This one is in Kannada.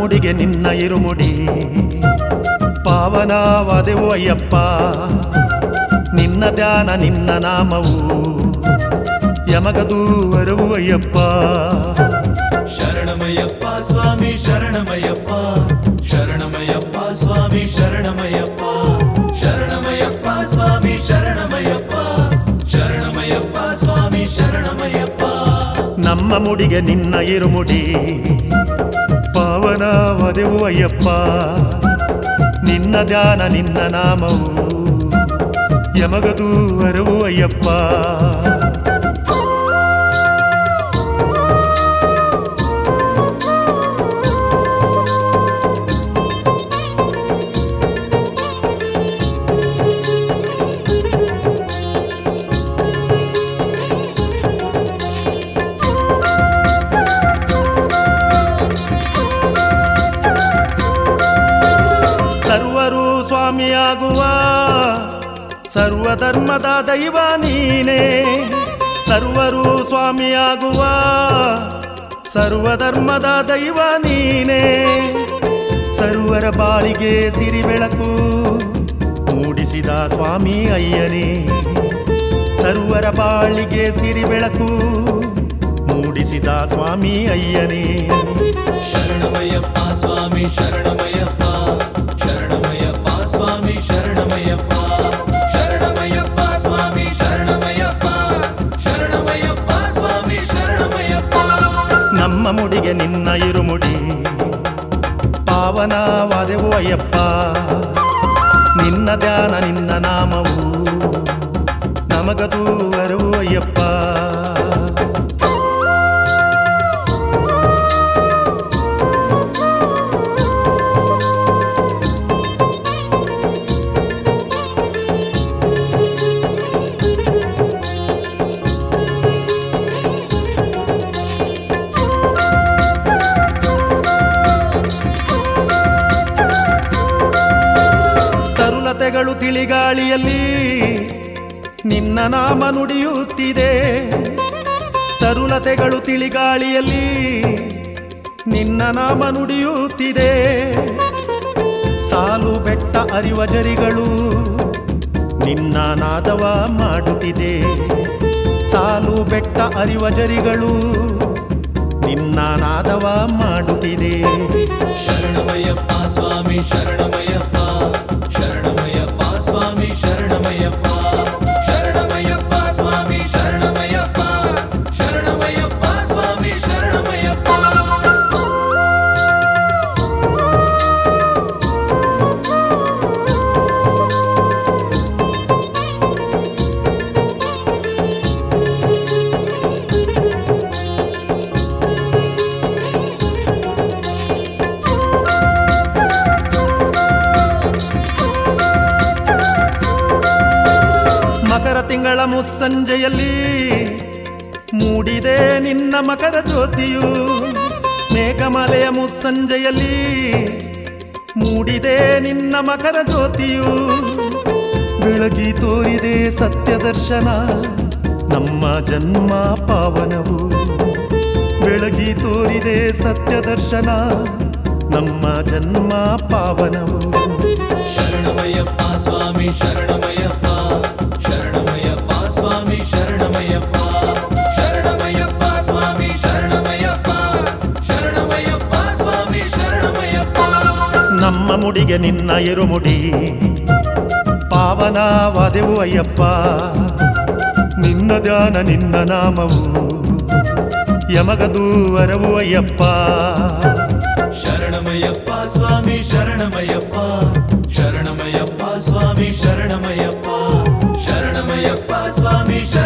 ಮುಡಿಗೆ ನಿನ್ನ ಇರುಮುಡಿ ಪಾವನವಾದೆವು ಅಯ್ಯಪ್ಪ ನಿನ್ನ ಧ್ಯಾನ ನಿನ್ನ ನಾಮವು ಯಮಗದೂವರವು ಅಯ್ಯಪ್ಪ ಶರಣಮಯ್ಯಪ್ಪ ಸ್ವಾಮಿ ಶರಣಮಯ್ಯಪ್ಪ ಶರಣಮಯ್ಯಪ್ಪ ಸ್ವಾಮಿ ಶರಣಮಯ್ಯಪ್ಪ ಶರಣಮಯ್ಯಪ್ಪ ಸ್ವಾಮಿ ಶರಣಮಯ್ಯಪ್ಪ ಶರಣಮಯ್ಯಪ್ಪ ಸ್ವಾಮಿ ಶರಣಮಯ್ಯಪ್ಪ ನಮ್ಮ ಮುಡಿಗೆ ನಿನ್ನ ಇರುಮುಡಿ ಪಾವನವಾದೆವು ಅಯ್ಯಪ್ಪ ನಿನ್ನ ಧ್ಯಾನ ನಿನ್ನ ನಾಮವು ಯಮಗದೂವರವು ಅಯ್ಯಪ್ಪ ಸರ್ವರು ಸ್ವಾಮಿಯಾಗುವ ಸರ್ವಧರ್ಮದ ದೈವ ನೀನೇ ಸರ್ವರು ಸ್ವಾಮಿಯಾಗುವ ಸರ್ವಧರ್ಮದ ದೈವ ನೀನೇ ಸರ್ವರ ಬಾಳಿಗೆ ಸಿರಿ ಬೆಳಕು ಮೂಡಿಸಿದ ಸ್ವಾಮಿ ಅಯ್ಯನೇ ಸರ್ವರ ಬಾಳಿಗೆ ಸಿರಿ ಬೆಳಕು ಮೂಡಿಸಿದ ಸ್ವಾಮಿ ಅಯ್ಯನೇ ಶರಣಮಯ್ಯಪ್ಪ ಸ್ವಾಮಿ ಶರಣಮಯ್ಯಪ್ಪ ಶರಣಮಯ್ಯಪ್ಪ ಸ್ವಾಮಿ ಶರಣಮಯ್ಯಪ್ಪ ಶರಣಮಯ್ಯಪ್ಪ ಸ್ವಾಮಿ ಶರಣಮಯ್ಯಪ್ಪ ಶರಣಮಯ್ಯಪ್ಪ ಸ್ವಾಮಿ ಶರಣಮಯ್ಯಪ್ಪ ನಮ್ಮ ಮುಡಿಗೆ ನಿನ್ನ ಇರುಮುಡಿ ಪಾವನವಾದೆವು ಅಯ್ಯಪ್ಪ ನಿನ್ನ ಧ್ಯಾನ ನಿನ್ನ ನಾಮವು ನಮಗದು ಅರವು ಅಯ್ಯಪ್ಪ ತರುಲತೆಗಳು ತಿಳಿಗಾಳಿಯಲ್ಲಿ ನಿನ್ನ ನಾಮ ನುಡಿಯುತ್ತಿದೆ ತರುಲತೆಗಳು ತಿಳಿಗಾಳಿಯಲ್ಲಿ ನಿನ್ನ ನಾಮ ನುಡಿಯುತ್ತಿದೆ ಸಾಲು ಬೆಟ್ಟ ಅರಿವ ಜರಿಗಳು ನಿನ್ನ ನಾದವ ಮಾಡುತ್ತಿದೆ ಸಾಲು ಬೆಟ್ಟ ಅರಿವ ಜರಿಗಳು ನಿನ್ನ ನಾದವ ಮಾಡುತ್ತಿದೆ ಶರಣಮಯ್ಯಪ್ಪ ಸ್ವಾಮಿ ಶರಣಮಯ್ಯಪ್ಪ ಶರಣಮಯ್ಯಪ್ಪ ಸ್ವಾಮಿ ಶರಣಮಯ್ಯಪ್ಪ ಶರಣಮಯ್ಯಪ್ಪ ಸ್ವಾಮಿ ಶರಣಮಯ್ಯಪ್ಪ ಶರಣಮಯ್ಯಪ್ಪ ಸ್ವಾಮಿ ಶರಣಮಯ್ಯಪ್ಪ ಮಕರ ತಿಂಗಳ ಮುಸ್ಸಂಜೆಯಲ್ಲಿ ಮೂಡಿದೆ ನಿನ್ನ ಮಕರ ಜ್ಯೋತಿಯು ಮೇಘಮಲೆಯ ಮುಸ್ಸಂಜೆಯಲ್ಲಿ ಮೂಡಿದೆ ನಿನ್ನ ಮಕರ ಜ್ಯೋತಿಯು ಬೆಳಗಿ ತೋರಿದೆ ಸತ್ಯ ದರ್ಶನ ನಮ್ಮ ಜನ್ಮ ಪಾವನವು ಬೆಳಗಿ ತೋರಿದೆ ಸತ್ಯ ದರ್ಶನ ನಮ್ಮ ಜನ್ಮ ಪಾವನವು ಶರಣಮಯ್ಯಪ್ಪ ಸ್ವಾಮಿ ಶರಣಮಯ್ಯಪ್ಪ ಶರಣಮಯ್ಯಪ್ಪ ಸ್ವಾಮಿ ಶರಣಮಯ್ಯಪ್ಪ ಶರಣಮಯ್ಯಪ್ಪ ಸ್ವಾಮಿ ಶರಣಮಯ್ಯಪ್ಪ ಶರಣಮಯ್ಯಪ್ಪ ಸ್ವಾಮಿ ಶರಣಮಯ್ಯಪ್ಪ ನಮ್ಮ ಮುಡಿಗೆ ನಿನ್ನ ಇರುಮುಡಿ ಪಾವನವಾದೆವು ಅಯ್ಯಪ್ಪ ನಿನ್ನ ಧ್ಯಾನ ನಿನ್ನ ನಾಮವು ಯಮಗದೂವರವು ಅಯ್ಯಪ್ಪ ಶರಣಮಯ್ಯಪ್ಪ ಸ್ವಾಮಿ ಶರಣಮಯ್ಯಪ್ಪ ಶರಣಮಯ್ಯಪ್ಪ ಸ್ವಾಮಿ ಶರಣಮಯ್ಯಪ್ಪ ಶರಣಮಯ್ಯಪ್ಪ ಸ್ವಾಮಿ ಶರಣ